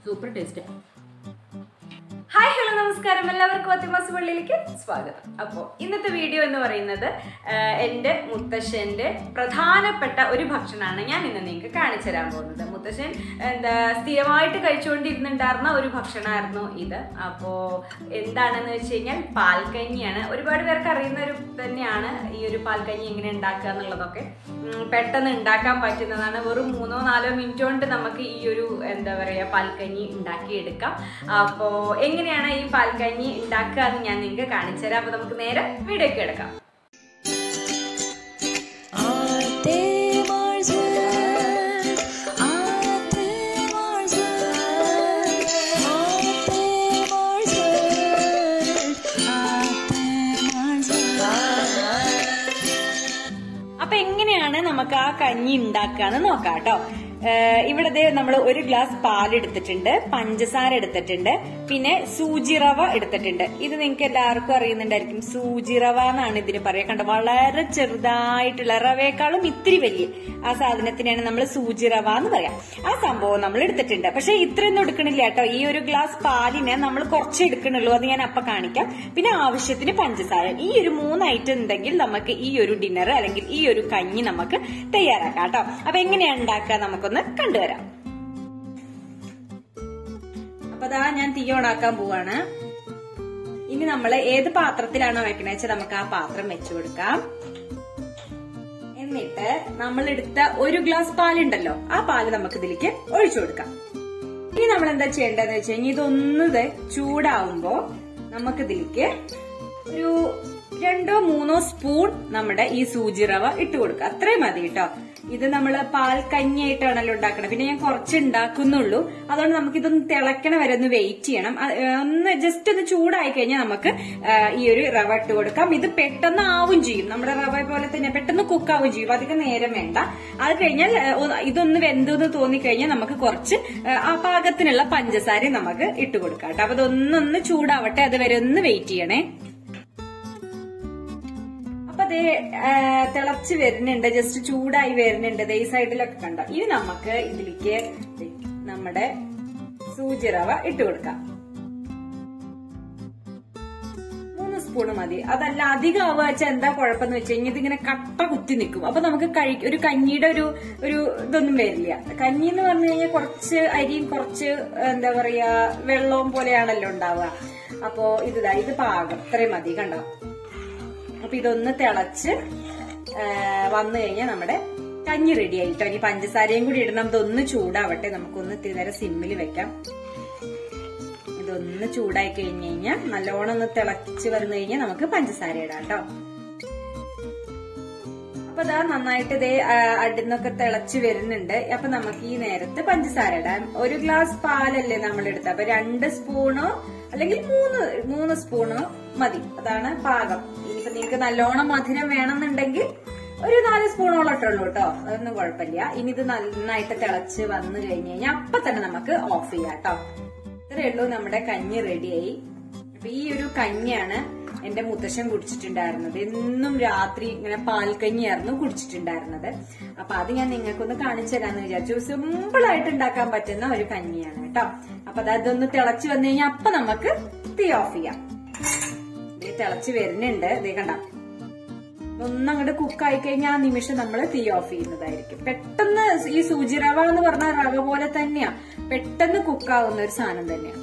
Super taste hi hello നമസ്കാരം എല്ലാവർക്കും അത്തിമാസ് പള്ളിയിലേക്ക് സ്വാഗതം അപ്പോൾ ഇന്നത്തെ വീഡിയോ എന്ന് പറയുന്നത് ആഹ്, എൻ്റെ മുത്തശ്ശൻ്റെ പ്രധാനപ്പെട്ട ഒരു ഭക്ഷണമാണ് ഞാൻ ഇന്ന് നിങ്ങൾക്ക് കാണിച്ചു തരാൻ പോകുന്നത് മുത്തശ്ശൻ എന്താ സ്ഥിരമായിട്ട് കഴിച്ചുകൊണ്ടിരുന്നുണ്ടായിരുന്ന ഒരു ഭക്ഷണമായിരുന്നു ഇത് അപ്പോൾ എന്താണെന്ന് വെച്ച് കഴിഞ്ഞാൽ പാൽക്കഞ്ഞിയാണ് ഒരുപാട് പേർക്ക് അറിയുന്ന ഒരു തന്നെയാണ് ഈ ഒരു പാൽക്കഞ്ഞി എങ്ങനെ ഉണ്ടാക്കുക എന്നുള്ളതൊക്കെ ഉം, പെട്ടെന്ന് ഉണ്ടാക്കാൻ പറ്റുന്നതാണ് വെറും മൂന്നോ നാലോ മിനിറ്റ് കൊണ്ട് നമുക്ക് ഈ ഒരു എന്താ പറയുക പാൽക്കഞ്ഞി ഉണ്ടാക്കിയെടുക്കാം അപ്പോൾ എങ്ങനെയാണ് ഈ പാൽക്കഞ്ഞി ഉണ്ടാക്കുക എന്ന് ഞാൻ നിങ്ങൾക്ക് കാണിച്ചു തരാം അപ്പോൾ നമുക്ക് നേരെ വീഡിയോക്ക് എടുക്കാം Ate Marswell, Ate Marswell, Ate Marswell, Ate Marswell. അപ്പൊ എങ്ങനെയാണ് നമുക്ക് ആ കഞ്ഞി ഉണ്ടാക്കാന്ന് നോക്കാം കേട്ടോ ഇവിടെ നമ്മൾ ഒരു ഗ്ലാസ് പാൽ എടുത്തിട്ടുണ്ട് പഞ്ചസാര എടുത്തിട്ടുണ്ട് പിന്നെ സൂചി റവ എടുത്തിട്ടുണ്ട് ഇത് നിങ്ങൾക്ക് എല്ലാവർക്കും അറിയുന്നുണ്ടായിരിക്കും സൂചി റവ എന്നാണ് ഇതിന് പറയുക കണ്ടോ വളരെ ചെറുതായിട്ടുള്ള റവയേക്കാളും ഇത്തിരി വലിയ ആ സാധനത്തിനാണ് നമ്മൾ സൂചി റവ എന്ന് പറയാം ആ സംഭവം നമ്മൾ എടുത്തിട്ടുണ്ട് പക്ഷെ ഇത്രയൊന്നും എടുക്കണില്ല കേട്ടോ ഈ ഒരു ഗ്ലാസ് പാലിന് നമ്മൾ കുറച്ച് എടുക്കണുള്ളൂ അത് ഞാൻ അപ്പൊ കാണിക്കാം പിന്നെ ആവശ്യത്തിന് പഞ്ചസാര ഈ ഒരു മൂന്ന് ഐറ്റം ഉണ്ടെങ്കിൽ നമുക്ക് ഈ ഒരു ഡിന്നർ അല്ലെങ്കിൽ ഈ ഒരു കഞ്ഞി നമുക്ക് തയ്യാറാക്കാം കേട്ടോ അപ്പൊ എങ്ങനെയാണ് ഉണ്ടാക്കുക നമുക്കൊന്ന് കണ്ടുവരാം അപ്പൊ അതാ ഞാൻ തീ ഓണാക്കാൻ പോവാണ് ഇനി നമ്മൾ ഏത് പാത്രത്തിലാണോ വെക്കണേ വെച്ചാൽ നമുക്ക് ആ പാത്രം വെച്ചു കൊടുക്കാം എന്നിട്ട് നമ്മൾ എടുത്ത ഒരു ഗ്ലാസ് പാലുണ്ടല്ലോ ആ പാല് നമുക്ക് ഇതിലേക്ക് ഒഴിച്ചു കൊടുക്കാം ഇനി നമ്മൾ എന്താ ചെയ്യേണ്ടതെന്ന് വെച്ച് കഴിഞ്ഞാൽ ഇതൊന്നത് ചൂടാവുമ്പോ നമുക്ക് ഇതിലേക്ക് ഒരു രണ്ടോ മൂന്നോ സ്പൂൺ നമ്മുടെ ഈ സൂചി റവ ഇട്ട് കൊടുക്കുക അത്രയും മതി കേട്ടോ ഇത് നമ്മൾ പാൽ കഞ്ഞിയായിട്ടാണല്ലോ ഉണ്ടാക്കണം പിന്നെ ഞാൻ കുറച്ച് ഉണ്ടാക്കുന്നുള്ളൂ അതുകൊണ്ട് നമുക്ക് ഇതൊന്ന് തിളക്കണ വരെ ഒന്ന് വെയിറ്റ് ചെയ്യണം അത്, ഏ, ഒന്ന് ജസ്റ്റ് ഒന്ന് ചൂടായി കഴിഞ്ഞാൽ നമുക്ക് ആ, ഈ ഒരു റവ ഇട്ട് കൊടുക്കാം ഇത് പെട്ടെന്ന് ആവും ചെയ്യും നമ്മുടെ റവ പോലെ തന്നെ പെട്ടെന്ന് കുക്കാവും ചെയ്യും അധികം നേരം വേണ്ട അത് കഴിഞ്ഞാൽ ഏ, ഒന്ന് ഇതൊന്ന് വെന്തെന്ന് തോന്നിക്കഴിഞ്ഞാൽ നമുക്ക് കുറച്ച് ഏ, ആ പാകത്തിനുള്ള പഞ്ചസാര നമുക്ക് ഇട്ട് കൊടുക്കാം കേട്ടോ അപ്പൊ ഇതൊന്നൊന്ന് ചൂടാവട്ടെ അത് വരെ ഒന്ന് വെയിറ്റ് ചെയ്യണേ അപ്പൊ അതേ തിളച്ച് വരുന്നുണ്ട് ജസ്റ്റ് ചൂടായി വരുന്നുണ്ട് ദേ ഈ സൈഡിലൊക്കെ കണ്ടോ ഇനി നമുക്ക് ഇതിലേക്ക് ദേ നമ്മുടെ സൂചി റവ ഇട്ട് കൊടുക്കാം മൂന്ന് സ്പൂൺ മതി അതല്ല അധികം ആവുക വെച്ചാൽ എന്താ കുഴപ്പമെന്ന് വെച്ച് കഴിഞ്ഞാൽ ഇതിങ്ങനെ കട്ട കുത്തി നിൽക്കും അപ്പൊ നമുക്ക് കഴി ഒരു കഞ്ഞിയുടെ ഒരു ഒരു ഇതൊന്നും വരില്ല കഞ്ഞി എന്ന് പറഞ്ഞു കഴിഞ്ഞാൽ കുറച്ച് അരിയും കുറച്ച് എന്താ പറയാ വെള്ളവും പോലെയാണല്ലോ ഉണ്ടാവുക അപ്പോ ഇതാ ഇത് പാകം ഇത്രയും മതി കണ്ടോ അപ്പൊ ഇതൊന്ന് തിളച്ച് ആ, വന്നു കഴിഞ്ഞാൽ നമ്മുടെ കഞ്ഞി റെഡി ആയിട്ടോ ഇനി പഞ്ചസാരയും കൂടി ഇടണം ഇതൊന്ന് ചൂടാവട്ടെ നമുക്കൊന്ന് ഇത്തിരി നേരം സിമ്മിൽ വെക്കാം ഇതൊന്ന് ചൂടായി കഴിഞ്ഞ് കഴിഞ്ഞാൽ നല്ലോണം ഒന്ന് തിളച്ച് വന്നു കഴിഞ്ഞാൽ നമുക്ക് പഞ്ചസാര ഇടാം കേട്ടോ അപ്പൊ ഇതാ നന്നായിട്ട് ഇതേ അടിന്നൊക്കെ തിളച്ച് വരുന്നുണ്ട് അപ്പൊ നമുക്ക് ഈ നേരത്ത് പഞ്ചസാര ഇടാം ഒരു ഗ്ലാസ് പാലല്ലേ നമ്മൾ എടുത്തത് അപ്പൊ രണ്ട് സ്പൂണോ അല്ലെങ്കിൽ മൂന്ന് മൂന്ന് സ്പൂണോ മതി അതാണ് പാകം ഇനിയിപ്പോ നിങ്ങൾക്ക് നല്ലോണം മധുരം വേണമെന്നുണ്ടെങ്കിൽ ഒരു നാല് സ്പൂണോളം ഇട്ടുള്ളൂ കേട്ടോ അതൊന്നും കുഴപ്പമില്ല ഇനി ഇത് നന്നായിട്ട് തിളച്ച് വന്നു കഴിഞ്ഞ് കഴിഞ്ഞാൽ അപ്പൊ തന്നെ നമുക്ക് ഓഫ് ചെയ്യാം കേട്ടോ ഇത്രയേ ഉള്ളൂ നമ്മുടെ കഞ്ഞി റെഡിയായി അപ്പൊ ഈ ഒരു കഞ്ഞിയാണ് എന്റെ മുത്തശ്ശൻ കുടിച്ചിട്ടുണ്ടായിരുന്നത് എന്നും രാത്രി ഇങ്ങനെ പാൽക്കഞ്ഞിയായിരുന്നു കുടിച്ചിട്ടുണ്ടായിരുന്നത് അപ്പൊ അത് ഞാൻ നിങ്ങൾക്കൊന്ന് കാണിച്ചു തരാന്ന് വിചാരിച്ചു സിമ്പിൾ ആയിട്ട് ഉണ്ടാക്കാൻ പറ്റുന്ന ഒരു കഞ്ഞിയാണ് കേട്ടോ അപ്പൊ അത് അതൊന്ന് തിളച്ച് വന്നു കഴിഞ്ഞാൽ അപ്പൊ നമുക്ക് തീ ഓഫ് ചെയ്യാം ഇത് തിളച്ച് വരുന്നുണ്ട് ഇതേ കണ്ട ഒന്നങ്ങോട്ട് കുക്കായി കഴിഞ്ഞാൽ ആ നിമിഷം നമ്മൾ തീ ഓഫ് ചെയ്യുന്നതായിരിക്കും പെട്ടെന്ന് ഈ സൂചി റവ എന്ന് പറഞ്ഞ റവ പോലെ തന്നെയാ പെട്ടെന്ന് കുക്കാവുന്ന ഒരു സാധനം തന്നെയാണ്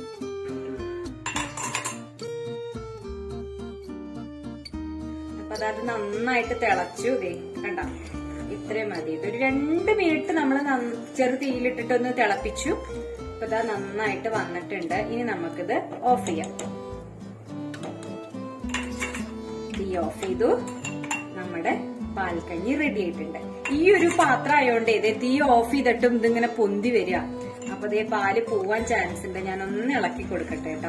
അപ്പൊ അതത് നന്നായിട്ട് തിളച്ചു ദേ കണ്ട ഇത്രയും മതി ഒരു രണ്ട് മിനിറ്റ് നമ്മൾ ചെറു തീയിലിട്ടിട്ട് ഒന്ന് തിളപ്പിച്ചു അപ്പൊ ഇതാ നന്നായിട്ട് വന്നിട്ടുണ്ട് ഇനി നമുക്കിത് ഓഫ് ചെയ്യാം തീ ഓഫ് ചെയ്തു നമ്മുടെ പാൽക്കഞ്ഞി റെഡി ആയിട്ടുണ്ട് ഈ ഒരു പാത്രം ആയതുകൊണ്ട് ഇതേ തീ ഓഫ് ചെയ്തിട്ടും ഇതിങ്ങനെ പൊന്തി വരിക അപ്പൊ ഇതേ പാല് പോവാൻ ചാൻസ് ഉണ്ട് ഞാൻ ഒന്ന് ഇളക്കി കൊടുക്കട്ടെ കേട്ടോ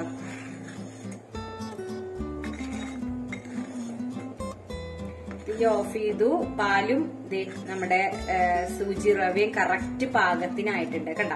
തീ ഓഫ് ചെയ്തു പാലും ദേ നമ്മുടെ ആ, സൂചി റവയും കറക്റ്റ് പാകത്തിനായിട്ടുണ്ട് കണ്ട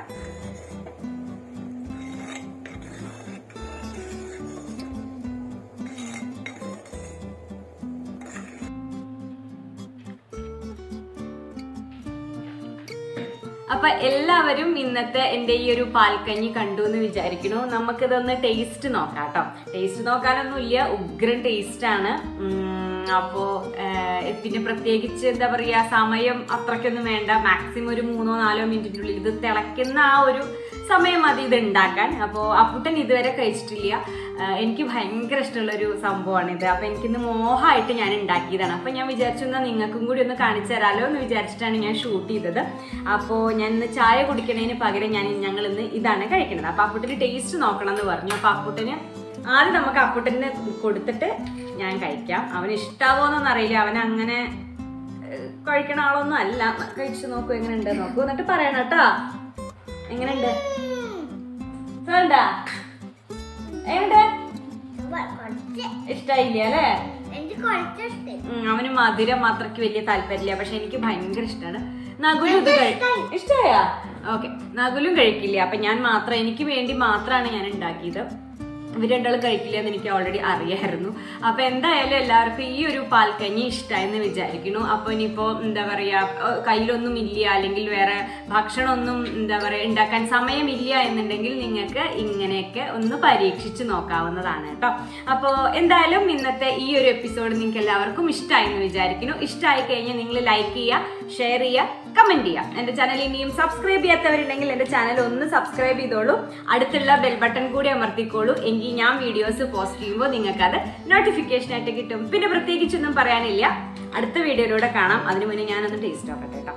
അപ്പൊ എല്ലാവരും ഇന്നത്തെ എന്റെ ഈ ഒരു പാൽക്കഞ്ഞി കണ്ടു എന്ന് വിചാരിക്കുന്നു നമുക്കിതൊന്ന് ടേസ്റ്റ് നോക്കാം കേട്ടോ ടേസ്റ്റ് നോക്കാനൊന്നുമില്ല ഉഗ്രൻ ടേസ്റ്റ് ആണ് ഉം, അപ്പോ ഏഹ്, പിന്നെ പ്രത്യേകിച്ച് എന്താ പറയാ സമയം അത്രയ്ക്കൊന്നും വേണ്ട മാക്സിമം ഒരു മൂന്നോ നാലോ മിനിറ്റിനുള്ളിൽ ഇത് തിളയ്ക്കുന്ന ആ ഒരു സമയം മതി ഇത് ഉണ്ടാക്കാൻ അപ്പോൾ അപ്പുട്ടൻ ഇതുവരെ കഴിച്ചിട്ടില്ല ആഹ് എനിക്ക് ഭയങ്കര ഇഷ്ടമുള്ള ഒരു സംഭവമാണ് ഇത് അപ്പൊ എനിക്കിന്ന് മോഹമായിട്ട് ഞാൻ ഉണ്ടാക്കിയതാണ് അപ്പൊ ഞാൻ വിചാരിച്ചു എന്നാൽ നിങ്ങൾക്കും കൂടി ഒന്ന് കാണിച്ചു തരാലോ എന്ന് വിചാരിച്ചിട്ടാണ് ഞാൻ ഷൂട്ട് ചെയ്തത് അപ്പോൾ ഞാൻ ഇന്ന് ചായ കുടിക്കുന്നതിന് പകരം ഞാൻ ഞങ്ങൾ ഇന്ന് ഇതാണ് കഴിക്കുന്നത് അപ്പൊ അപ്പുട്ടന് ടേസ്റ്റ് നോക്കണം എന്ന് പറഞ്ഞു അപ്പൊ അപ്പുട്ടന് ആദ്യം നമുക്ക് അപ്പുട്ടന് കൊടുത്തിട്ട് ഞാൻ കഴിക്കാം അവന് ഇഷ്ടാവോന്നൊന്നും അറിയില്ല അവൻ അങ്ങനെ ഏഹ്, കഴിക്കണ ആളൊന്നും അല്ല കഴിച്ചു നോക്കൂ എങ്ങനെയുണ്ട് നോക്കൂ എന്നിട്ട് പറയണം കേട്ടോ എങ്ങനെയുണ്ട് വേണ്ട എങ്ങനെയുണ്ട് ഇഷ്ടായില്ല അല്ലേ എനിക്ക് കുറച്ച് ഇഷ്ടം ഉം, അവന് മധുരം അത്രയ്ക്ക് വലിയ താല്പര്യമില്ല പക്ഷെ എനിക്ക് ഭയങ്കര ഇഷ്ടമാണ് നകുലും ഇത് കഴി- ഇഷ്ടായ ഓക്കെ നകുലും കഴിക്കില്ല അപ്പൊ ഞാൻ മാത്രം എനിക്ക് വേണ്ടി മാത്രമാണ് ഞാൻ ഉണ്ടാക്കിയത് ഇവർ രണ്ടാളും കഴിക്കില്ല എന്ന് എനിക്ക് ഓൾറെഡി അറിയായിരുന്നു അപ്പൊ എന്തായാലും എല്ലാവർക്കും ഈ ഒരു പാൽക്കഞ്ഞി ഇഷ്ടമായെന്ന് വിചാരിക്കുന്നു അപ്പൊ ഇനിയിപ്പോ എന്താ പറയാ ഏഹ് കയ്യിലൊന്നും ഇല്ല അല്ലെങ്കിൽ വേറെ ഭക്ഷണമൊന്നും എന്താ പറയാ ഉണ്ടാക്കാൻ സമയമില്ല എന്നുണ്ടെങ്കിൽ നിങ്ങൾക്ക് ഇങ്ങനെയൊക്കെ ഒന്ന് പരീക്ഷിച്ച് നോക്കാവുന്നതാണ് കേട്ടോ അപ്പോൾ എന്തായാലും ഇന്നത്തെ ഈ ഒരു എപ്പിസോഡ് നിങ്ങൾക്ക് എല്ലാവർക്കും ഇഷ്ടമായി എന്ന് വിചാരിക്കുന്നു ഇഷ്ടമായി കഴിഞ്ഞാൽ നിങ്ങൾ ലൈക്ക് ചെയ്യുക ഷെയർ ചെയ്യുക കമന്റ് ചെയ്യുക എന്റെ ചാനൽ ഇനിയും സബ്സ്ക്രൈബ് ചെയ്യാത്തവരുണ്ടെങ്കിൽ എന്റെ ചാനൽ ഒന്ന് സബ്സ്ക്രൈബ് ചെയ്തോളൂ അടുത്തുള്ള ബെൽ ബട്ടൺ കൂടി അമർത്തിക്കോളൂ എങ്കിൽ ഞാൻ വീഡിയോസ് പോസ്റ്റ് ചെയ്യുമ്പോൾ നിങ്ങൾക്ക് അത് നോട്ടിഫിക്കേഷൻ ആയിട്ട് കിട്ടും പിന്നെ പ്രത്യേകിച്ചൊന്നും പറയാനില്ല അടുത്ത വീഡിയോയിലൂടെ കാണാം അതിനു മുന്നേ ഞാനൊന്ന് ടേസ്റ്റ് നോക്കട്ടെ കേട്ടോ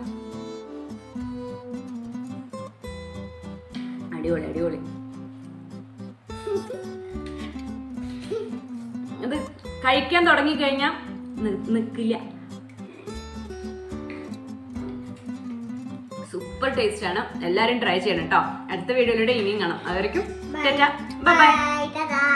അടിപൊളി അടിപൊളി ഇത് കഴിക്കാൻ തുടങ്ങി കഴിഞ്ഞാൽ നിക്കില്ല സൂപ്പർ ടേസ്റ്റ് ആണ് എല്ലാരും ട്രൈ ചെയ്യണം കേട്ടോ അടുത്ത വീഡിയോയിലൂടെ ഇനിയും കാണാം അതായിരിക്കും ബൈ ബൈ ബൈ ടാറ്റാ